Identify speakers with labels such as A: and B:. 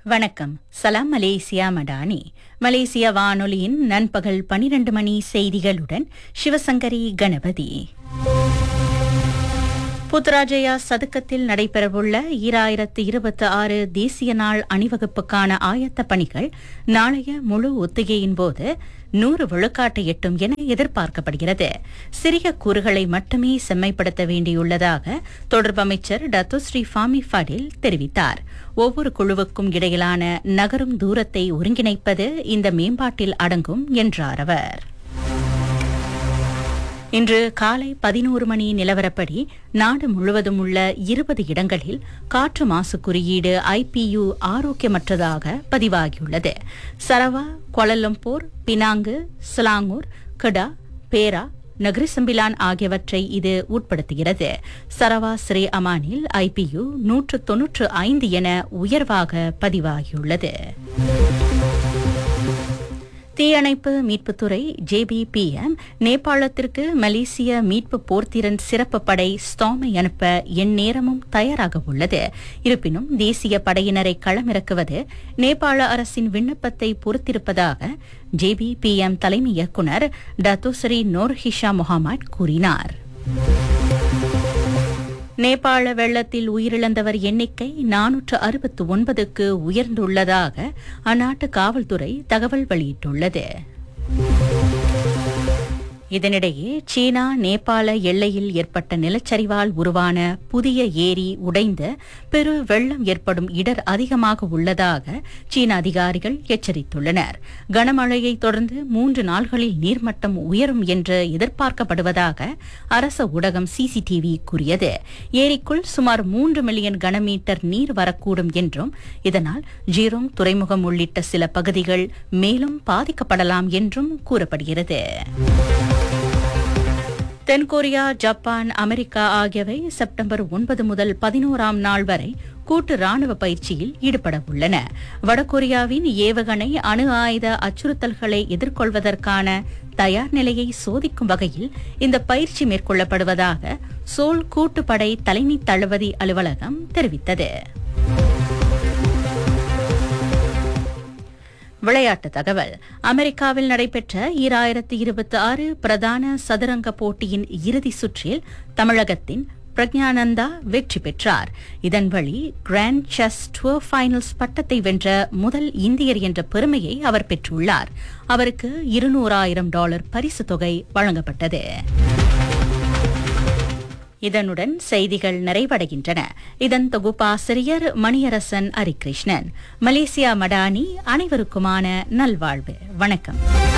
A: வணக்கம் சலாம் மலேசியா மடானி மலேசிய வானொலியின் நண்பகல் பனிரண்டு மணி செய்திகளுடன் சிவசங்கரி கணபதி புத்ராஜயா சதுக்கத்தில் நடைபெறவுள்ள ஈராயிரத்து இருபத்தி ஆறு தேசிய நாள் அணிவகுப்புக்கான ஆயத்த பணிகள் நாளைய முழு ஒத்திகையின் போது நூறு விழுக்காட்டை எட்டும் என எதிர்பார்க்கப்படுகிறது சிறிய கூறுகளை மட்டுமே செம்மைப்படுத்த வேண்டியுள்ளதாக தொடர்பு அமைச்சர் டத்துஸ்ரீ ஃபாமி ஃபடில் தெரிவித்தார் ஒவ்வொரு குழுவுக்கும் இடையிலான நகரும் தூரத்தை ஒருங்கிணைப்பது இந்த மேம்பாட்டில் அடங்கும் என்றார் அவர் இன்று காலை பதினோரு மணி நிலவரப்படி நாடு முழுவதும் உள்ள இருபது இடங்களில் காற்று மாசு குறியீடு ஐபியு ஆரோக்கியமற்றதாக பதிவாகியுள்ளது சரவா கோலலம்பூர் பினாங்கு சிலாங்கூர் கடா பேரா நகரிசம்பிலான் ஆகியவற்றை இது உட்படுத்துகிறது சரவா ஸ்ரீ அமானில் ஐபியு நூற்று தொன்னூற்று ஐந்து என உயர்வாக பதிவாகியுள்ளது தீயணைப்பு மீட்புத்துறை ஜேபிபிஎம் நேபாளத்திற்கு மலேசிய மீட்பு போர்த்திறன் சிறப்பு படை ஸ்டாமை அனுப்ப எந்நேரமும் தயாராக உள்ளது இருப்பினும் தேசிய படையினரை களமிறக்குவது நேபாள அரசின் விண்ணப்பத்தை பொறுத்திருப்பதாக ஜேபிபிஎம் தலைமை இயக்குநர் டத்தோசரி நோர் ஹிஷா முகமது கூறினார் நேபாள வெள்ளத்தில் உயிரிழந்தவர் எண்ணிக்கை நானூற்று அறுபத்து ஒன்பதுக்கு உயர்ந்துள்ளதாக அந்நாட்டு காவல்துறை தகவல் வெளியிட்டுள்ளது இதனிடையே சீனா நேபாள எல்லையில் ஏற்பட்ட நிலச்சரிவால் உருவான புதிய ஏரி உடைந்து பெரு வெள்ளம் ஏற்படும் இடர் அதிகமாக உள்ளதாக சீன அதிகாரிகள் எச்சரித்துள்ளனர் கனமழையை தொடர்ந்து மூன்று நாள்களில் நீர்மட்டம் உயரும் என்று எதிர்பார்க்கப்படுவதாக அரச ஊடகம் சிசிடிவி கூறியது ஏரிக்குள் சுமார் மூன்று மில்லியன் கனமீட்டர் நீர் வரக்கூடும் என்றும் இதனால் ஜீரோங் துறைமுகம் உள்ளிட்ட சில பகுதிகள் மேலும் பாதிக்கப்படலாம் என்றும் கூறப்படுகிறது தென்கொரியா ஜப்பான் அமெரிக்கா ஆகியவை செப்டம்பர் ஒன்பது முதல் பதினோராம் நாள் வரை கூட்டு ராணுவ பயிற்சியில் ஈடுபட உள்ளன வடகொரியாவின் ஏவுகணை அணு ஆயுத அச்சுறுத்தல்களை எதிர்கொள்வதற்கான தயார் நிலையை சோதிக்கும் வகையில் இந்த பயிற்சி மேற்கொள்ளப்படுவதாக சோல் கூட்டுப்படை தலைமை தளபதி அலுவலகம் தெரிவித்தது விளையாட்டு தகவல் அமெரிக்காவில் நடைபெற்ற ஈராயிரத்து இருபத்தி ஆறு பிரதான சதுரங்க போட்டியின் இறுதி சுற்றில் தமிழகத்தின் பிரக்ஞானந்தா வெற்றி பெற்றார் இதன் வழி கிராண்ட் செஸ் டூர் ஃபைனல்ஸ் பட்டத்தை வென்ற முதல் இந்தியர் என்ற பெருமையை அவர் பெற்றுள்ளார் அவருக்கு இருநூறாயிரம் டாலர் பரிசு தொகை வழங்கப்பட்டது இதனுடன் செய்திகள் நிறைவடைகின்றன இதன் தொகுப்பாசிரியர் மணியரசன் ஹரிகிருஷ்ணன் மலேசியா மடானி அனைவருக்குமான நல்வாழ்வு வணக்கம்